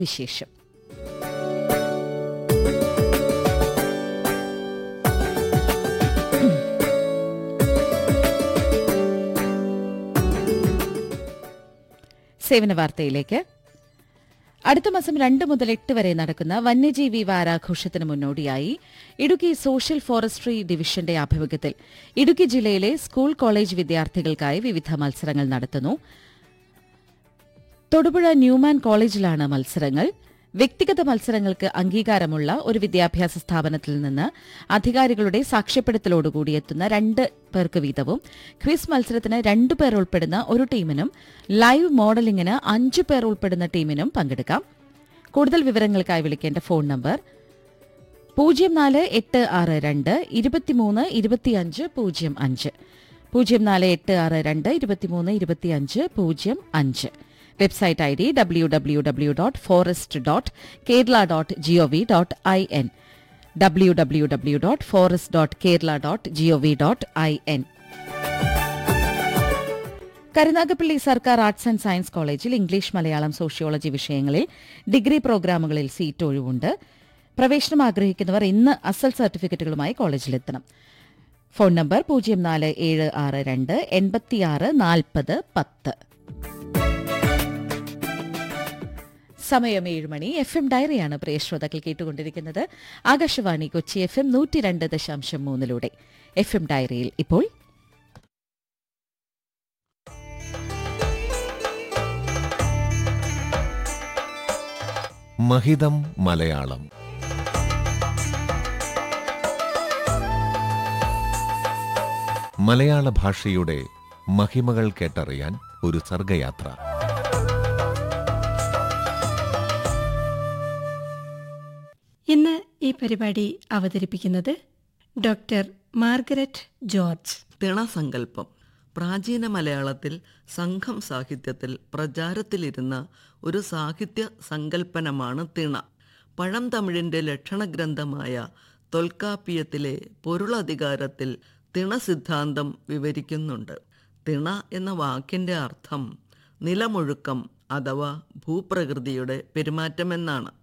വിശേഷം സേവന വാർത്തയിലേക്ക് അടുത്ത മാസം രണ്ട് മുതൽ എട്ട് വരെ നടക്കുന്ന വന്യജീവി വാരാഘോഷത്തിന് മുന്നോടിയായി ഇടുക്കി സോഷ്യൽ ഫോറസ്ട്രി ഡിവിഷന്റെ ആഭിമുഖ്യത്തിൽ ഇടുക്കി ജില്ലയിലെ സ്കൂൾ കോളേജ് വിദ്യാർത്ഥികൾക്കായി വിവിധ മത്സരങ്ങൾ നടത്തുന്നു തൊടുപുഴ ന്യൂമാൻ കോളേജിലാണ് മത്സരങ്ങൾ വ്യക്തിഗത മത്സരങ്ങൾക്ക് അംഗീകാരമുള്ള ഒരു വിദ്യാഭ്യാസ സ്ഥാപനത്തിൽ നിന്ന് അധികാരികളുടെ സാക്ഷ്യപ്പെടുത്തലോടുകൂടി എത്തുന്ന രണ്ട് പേർക്ക് വീതവും ക്വിസ് മത്സരത്തിന് രണ്ടു പേർ ഉൾപ്പെടുന്ന ഒരു ടീമിനും ലൈവ് മോഡലിംഗിന് അഞ്ചു പേർ ഉൾപ്പെടുന്ന ടീമിനും പങ്കെടുക്കാം കൂടുതൽ വിവരങ്ങൾക്കായി വിളിക്കേണ്ട ഫോൺ നമ്പർ പൂജ്യം നാല് എട്ട് ആറ് രണ്ട് ഇരുപത്തിമൂന്ന് ഇരുപത്തിയഞ്ച് പൂജ്യം അഞ്ച് പൂജ്യം നാല് എട്ട് ആറ് രണ്ട് ഇരുപത്തിമൂന്ന് ഇരുപത്തിയഞ്ച് പൂജ്യം അഞ്ച് website I D W W W dot forest dot Kerala dot G O V dot I N W W W dot forest dot Kerala dot G O V dot I N Karunagappally സർക്കാർ ആർട്സ് ആൻഡ് സയൻസ് കോളേജിൽ ഇംഗ്ലീഷ് മലയാളം സോഷ്യോളജി വിഷയങ്ങളിൽ ഡിഗ്രി പ്രോഗ്രാമുകളിൽ seat ഒഴിവുണ്ട് പ്രവേശനം ആഗ്രഹിക്കുന്നവർ ഇന്ന് അസൽ സർട്ടിഫിക്കറ്റുകളുമായി കോളേജിലെത്തണം phone number പൂജ്യം നാല് ഏഴ് ആറ് രണ്ട് എൺപത്തിയാറ് നാൽപ്പത് പത്ത് സമയം ഏഴ് മണി എഫ് എം ഡയറിയാണ് പ്രിയ ശ്രോതാക്കൾ കേട്ടുകൊണ്ടിരിക്കുന്നത് ആകാശവാണി കൊച്ചി എഫ് എം നൂറ്റി രണ്ട് ദശാംശം മൂന്നിലൂടെ എഫ് എം ഡയറിയിൽ ഇപ്പോൾ മഹിതം മലയാളം മലയാള ഭാഷയുടെ മഹിമകൾ കേട്ടറിയാൻ ഒരു സർഗയാത്ര ഇന്ന് ഈ പരിപാടി അവതരിപ്പിക്കുന്നത് ഡോക്ടർ മാർഗരറ്റ് ജോർജ് തിണസങ്കല്പം പ്രാചീന മലയാളത്തിൽ സംഘം സാഹിത്യത്തിൽ പ്രചാരത്തിലിരുന്ന ഒരു സാഹിത്യ സങ്കല്പനമാണ് തിണ പഴം തമിഴിൻ്റെ ലക്ഷണഗ്രന്ഥമായ തൊൽക്കാപ്പിയത്തിലെ പൊരുളധികാരത്തിൽ തിണ സിദ്ധാന്തം വിവരിക്കുന്നുണ്ട് തിണ എന്ന വാക്കിൻ്റെ അർത്ഥം നിലമൊഴുക്കം അഥവാ ഭൂപ്രകൃതിയുടെ പെരുമാറ്റമെന്നാണ്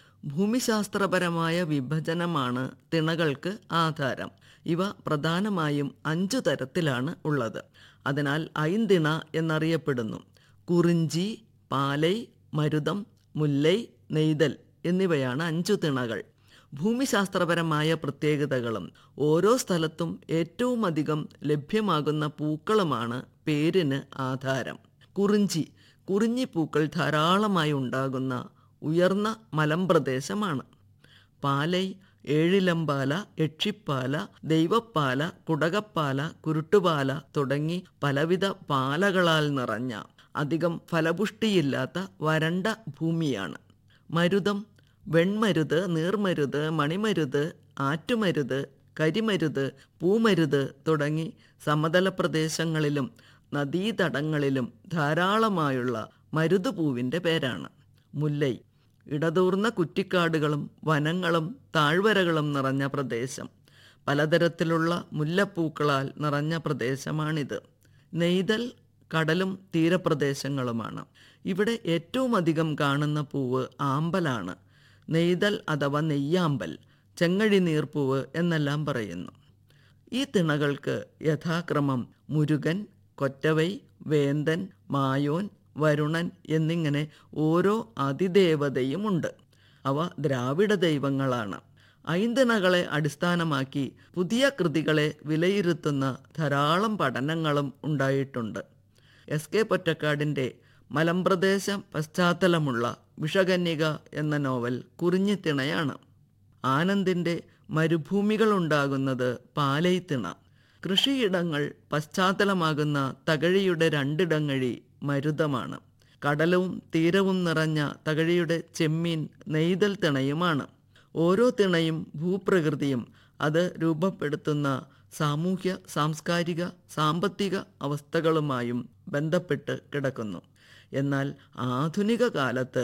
ഭൂമിശാസ്ത്രപരമായ വിഭജനമാണ് തിണകൾക്ക് ആധാരം ഇവ പ്രധാനമായും അഞ്ചു തരത്തിലാണ് ഉള്ളത് അതിനാൽ ഐന്തിണ എന്നറിയപ്പെടുന്നു കുറിഞ്ചി പാലൈ മരുതം മുല്ലൈ നെയ്തൽ എന്നിവയാണ് അഞ്ചു തിണകൾ ഭൂമിശാസ്ത്രപരമായ പ്രത്യേകതകളും ഓരോ സ്ഥലത്തും ഏറ്റവും അധികം ലഭ്യമാകുന്ന പൂക്കളുമാണ് പേരിന് ആധാരം കുറിഞ്ചി കുറിഞ്ഞിപ്പൂക്കൾ ധാരാളമായി ഉണ്ടാകുന്ന ഉയർന്ന മലമ്പ്രദേശമാണ് പാലൈ ഏഴിലമ്പാല യക്ഷിപ്പാല ദൈവപ്പാല കുടകപ്പാല കുരുട്ടുപാല തുടങ്ങി പലവിധ പാലകളാൽ നിറഞ്ഞ അധികം ഫലപുഷ്ടിയില്ലാത്ത വരണ്ട ഭൂമിയാണ് മരുതം വെൺമരുത് നീർമരുത് മണിമരുത് ആറ്റുമരുത് കരിമരുത് പൂമരുത് തുടങ്ങി സമതല പ്രദേശങ്ങളിലും നദീതടങ്ങളിലും ധാരാളമായുള്ള മരുതുപൂവിൻ്റെ പേരാണ് മുല്ലൈ ഇടതൂർന്ന കുറ്റിക്കാടുകളും വനങ്ങളും താഴ്വരകളും നിറഞ്ഞ പ്രദേശം പലതരത്തിലുള്ള മുല്ലപ്പൂക്കളാൽ നിറഞ്ഞ പ്രദേശമാണിത് നെയ്തൽ കടലും തീരപ്രദേശങ്ങളുമാണ് ഇവിടെ ഏറ്റവും അധികം കാണുന്ന പൂവ് ആമ്പലാണ് നെയ്തൽ അഥവാ നെയ്യാമ്പൽ ചെങ്ങഴി നീർപ്പൂവ് എന്നെല്ലാം പറയുന്നു ഈ തിണകൾക്ക് യഥാക്രമം മുരുകൻ കൊറ്റവൈ വേന്തൻ മായോൻ വരുണൻ എന്നിങ്ങനെ ഓരോ അതിദേവതയുമുണ്ട് അവ ദ്രാവിഡ ദൈവങ്ങളാണ് ഐന്തിണകളെ അടിസ്ഥാനമാക്കി പുതിയ കൃതികളെ വിലയിരുത്തുന്ന ധാരാളം പഠനങ്ങളും ഉണ്ടായിട്ടുണ്ട് എസ് കെ പൊറ്റക്കാടിൻ്റെ മലമ്പ്രദേശ പശ്ചാത്തലമുള്ള വിഷകന്യക എന്ന നോവൽ കുറിഞ്ഞിത്തിണയാണ് ആനന്ദിൻ്റെ മരുഭൂമികളുണ്ടാകുന്നത് പാലൈത്തിണ കൃഷിയിടങ്ങൾ പശ്ചാത്തലമാകുന്ന തകഴിയുടെ രണ്ടിടങ്ങഴി മരുതമാണ് കടലവും തീരവും നിറഞ്ഞ തകഴിയുടെ ചെമ്മീൻ നെയ്തൽ തിണയുമാണ് ഓരോ തിണയും ഭൂപ്രകൃതിയും അത് രൂപപ്പെടുത്തുന്ന സാമൂഹ്യ സാംസ്കാരിക സാമ്പത്തിക അവസ്ഥകളുമായും ബന്ധപ്പെട്ട് കിടക്കുന്നു എന്നാൽ ആധുനിക കാലത്ത്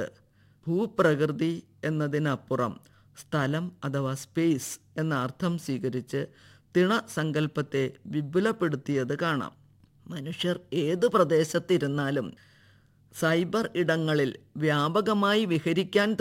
ഭൂപ്രകൃതി എന്നതിനപ്പുറം സ്ഥലം അഥവാ സ്പേസ് എന്ന അർത്ഥം സ്വീകരിച്ച് തിണ സങ്കല്പത്തെ വിപുലപ്പെടുത്തിയത് കാണാം മനുഷ്യർ ഏത് പ്രദേശത്തിരുന്നാലും സൈബർ ഇടങ്ങളിൽ വ്യാപകമായി വിഹരിക്കാൻ